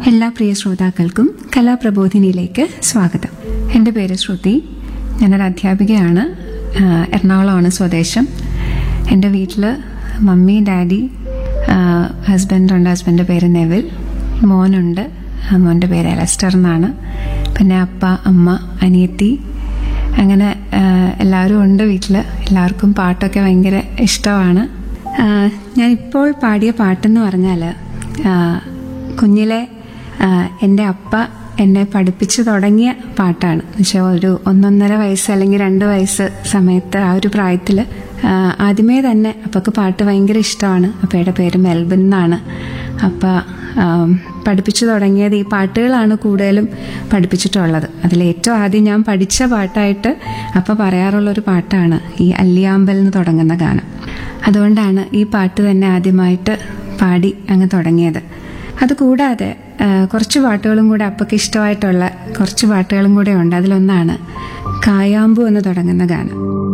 എല്ലാ പ്രിയ ശ്രോതാക്കൾക്കും കലാപ്രബോധിനിയിലേക്ക് സ്വാഗതം എൻ്റെ പേര് ശ്രുതി ഞാനൊരു അധ്യാപികയാണ് ആ, എറണാകുളമാണ് സ്വദേശം എൻ്റെ വീട്ടിൽ മമ്മി ഡാഡി ഹസ്ബൻഡുണ്ട് ഹസ്ബൻഡിൻ്റെ പേര് നെവിൽ മോനുണ്ട് ആ, മോൻ്റെ പേര് എലസ്റ്റർ എന്നാണ് പിന്നെ അപ്പ അമ്മ അനിയത്തി അങ്ങനെ ആ, എല്ലാവരും ഉണ്ട് വീട്ടിൽ എല്ലാവർക്കും പാട്ടൊക്കെ ഭയങ്കര ഇഷ്ടമാണ് ആ, ഞാനിപ്പോൾ പാടിയ പാട്ടെന്ന് പറഞ്ഞാൽ കുഞ്ഞിലെ ആ, എൻ്റെ അപ്പ എന്നെ പഠിപ്പിച്ചു തുടങ്ങിയ പാട്ടാണ് എന്നുവെച്ചാൽ ഒരു ഒന്നൊന്നര വയസ്സ് അല്ലെങ്കിൽ രണ്ട് വയസ്സ് സമയത്ത് ആ ഒരു പ്രായത്തിൽ ആദ്യമേ തന്നെ അപ്പക്ക് പാട്ട് ഭയങ്കര ഇഷ്ടമാണ് അപ്പയുടെ പേര് മെൽബിൻ എന്നാണ് അപ്പ ആം, പഠിപ്പിച്ചു തുടങ്ങിയത് ഈ പാട്ടുകളാണ് കൂടുതലും പഠിപ്പിച്ചിട്ടുള്ളത് അതിൽ ഏറ്റവും ആദ്യം ഞാൻ പഠിച്ച പാട്ടായിട്ട് അപ്പ പറയാറുള്ളൊരു പാട്ടാണ് ഈ അല്ലിയാമ്പൽ എന്ന് തുടങ്ങുന്ന ഗാനം അതുകൊണ്ടാണ് ഈ പാട്ട് തന്നെ ആദ്യമായിട്ട് പാടി അങ്ങ് തുടങ്ങിയത് അതുകൂടാതെ ആ, കുറച്ച് പാട്ടുകളും കൂടെ അപ്പക്ക് ഇഷ്ടമായിട്ടുള്ള കുറച്ച് പാട്ടുകളും കൂടെ ഉണ്ട് അതിലൊന്നാണ് കായാമ്പു എന്ന് തുടങ്ങുന്ന ഗാനം